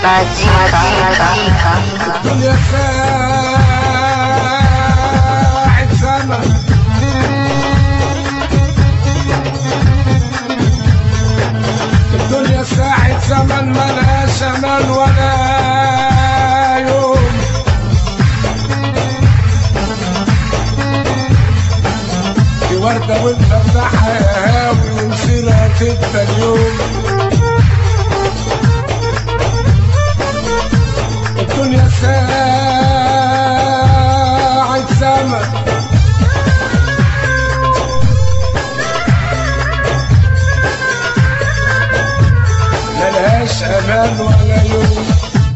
مزيكا الدنيا ساعة زمن الدنيا ساعة زمن ملهاش أمان ولا يوم في وردة وانت بتاعها يا هاوي ومسيرها تبقى اليوم الدنيا ساعة زمن ملهاش أمان ولا يوم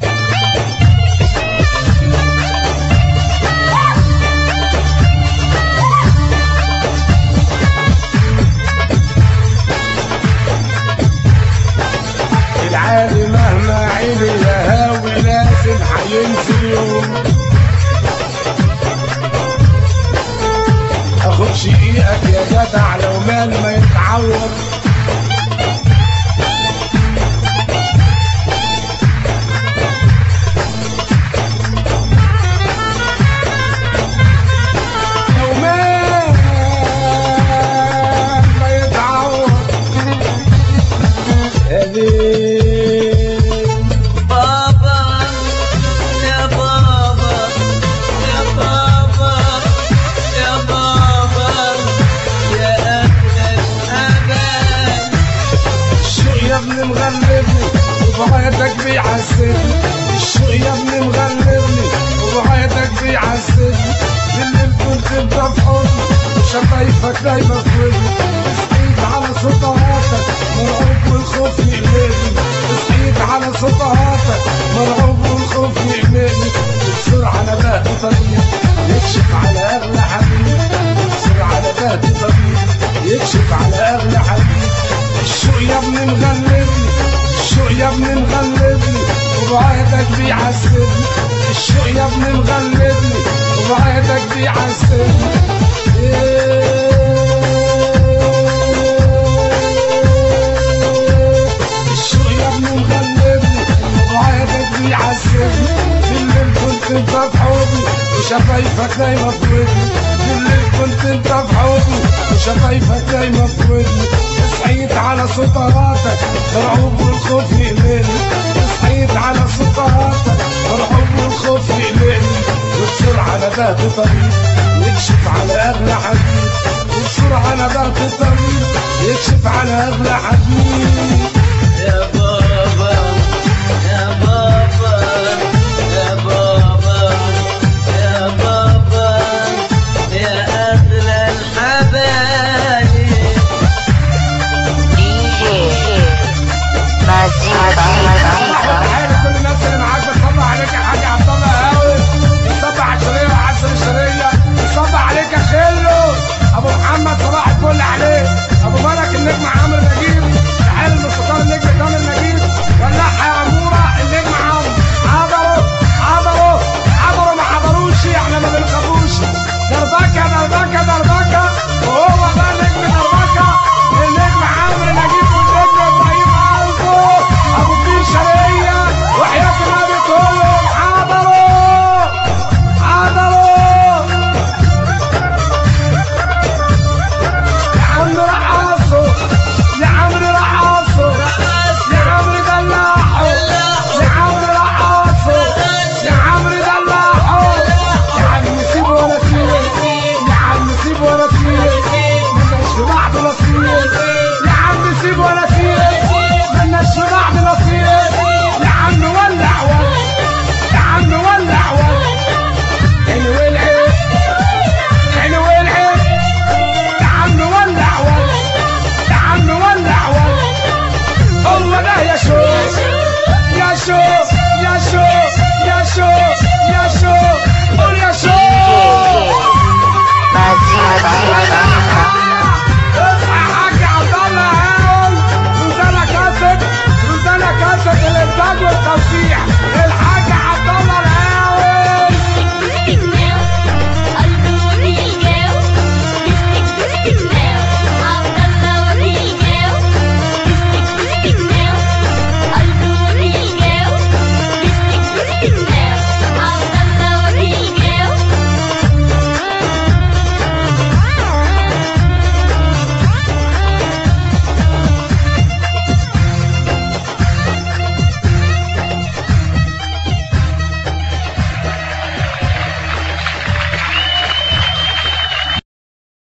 العالي مهما عيني يا هاوي لازم هينزل يوم اخد شقيقك يا جدع لو مال ما يتعوض لو مال ما يتعوض هذه بابا يا بابا يا بابا يا بابا يا أهل الأمان الشوق يا ابني مغلبني وبعيدك بيعذبني الشوق يا ابني مغلبني وبعيدك بيعذبني بالليل كنت انت في حضني وشفايفك دايما في ودني صحيت على صوتهاتك مرعوب والخوف يقلقني صحيت على صوتهاتك مرعوب والخوف يقلقني بسرعة انا بهت طريق يكشف على اغلى حبيب بسرعة انا بهت طريق يكشف على اغلى حبيب الشوق يا ابني مغلبني الشوق يا ابني مغلبني وبعيدك بيعذبني الشوق يا ابني مغلبني وبعيدك بيعذبني الشوق يا ابني مغلبني وبعيدك بيعذبني بالليل كنت انت في حضني وشفايفك دايما في ودني بالليل كنت انت في حضني وشفايفك دايما في ودني صحيت على صوتهاتك مرعوب والخوف يقلقني صحيت على صوتهاتك مرعوب والخوف يقلقني وبسرعة انا بهت طريق يكشف على اغلى حبيب وبسرعة انا بهت طريق يكشف على اغلى حبيب يا بابا يا بابا يا بابا يا بابا يا أغلى الحبايب مزيكا تحية لكل الناس اللي معاك بتصبح عليك يا حاج عبد الله قهوي بتصبح على الشرية وعسل الشرية بتصبح عليك يا خلو ابو محمد صباح الفل عليك ابو ملك النجم